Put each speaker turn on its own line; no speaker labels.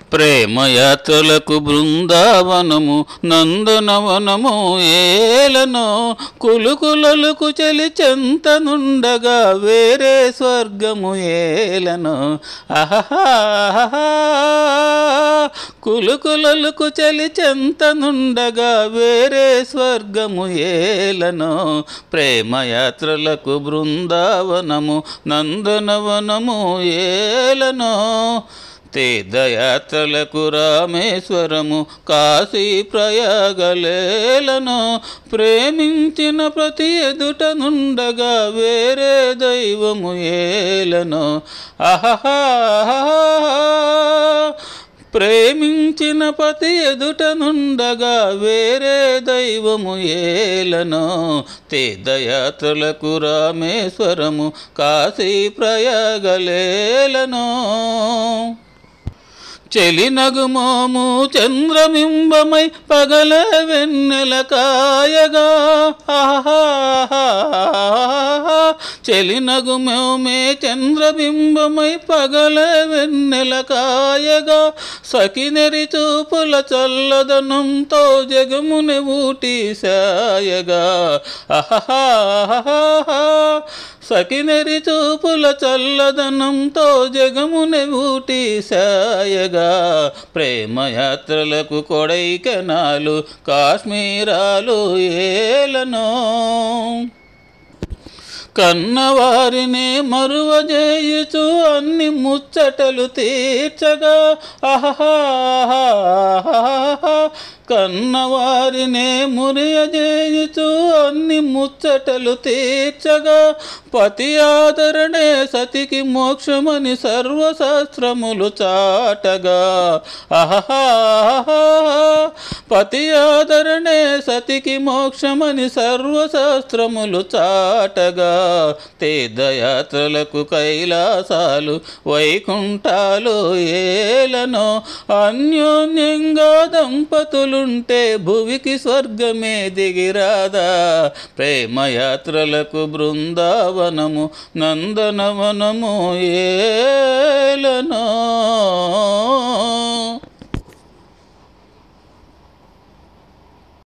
ప్రేమయాత్రలకు బృందావనము నందనవనము ఏలనో కులుకులలకు చెలి చెంతనుండగా వేరే స్వర్గము ఏలనో ఆహా కులుకులలకు చలి చెంతనుండగా వేరే స్వర్గము ఏలనో ప్రేమయాత్రలకు బృందావనము నందనవనము ఏలనో తీర్థయాత్రలకు రామేశ్వరము కాశీ ప్రయాగలేలను ప్రేమించిన ప్రతి ఎదుట నుండగా వేరే దైవము ఏలను ఆహా ప్రేమించిన పతి ఎదుట నుండగా వేరే దైవము ఏలను తీర్థయాత్రలకు రామేశ్వరము కాశీ ప్రయాగలేలను చెలినగుమోము చంద్రబింబమై పగల వెన్నెల కాయగా చెలినగుమోమే చంద్రబింబమై పగల వెన్నెల కాయగా సకినెరి చూపుల చల్లదనంతో జగముని ఊటి సాయగా ఆహా సకినెరి చూపుల చల్లదనంతో జగముని ఊటి సాయగా ప్రేమయాత్రలకు కొడైకెనాలు కాశ్మీరాలు ఏలనో కన్నవారిని మరువజేయుచు అన్ని ముచ్చటలు తీర్చగా ఆహా కన్నవారినే మురియజేయుచు అన్ని ముచ్చటలు తీర్చగా పతి ఆదరణే సతికి మోక్షమని సర్వశాస్త్రములు చాటగా ఆహా పతి ఆదరణే సతికి మోక్షమని సర్వశాస్త్రములు చాటగా తీర్థయాత్రలకు కైలాసాలు వైకుంఠాలు ఏలనో అన్యోన్యంగా దంపతులుంటే భువికి స్వర్గమే దిగిరాదా ప్రేమయాత్రలకు బృందావనము నందనవనము ఏలనో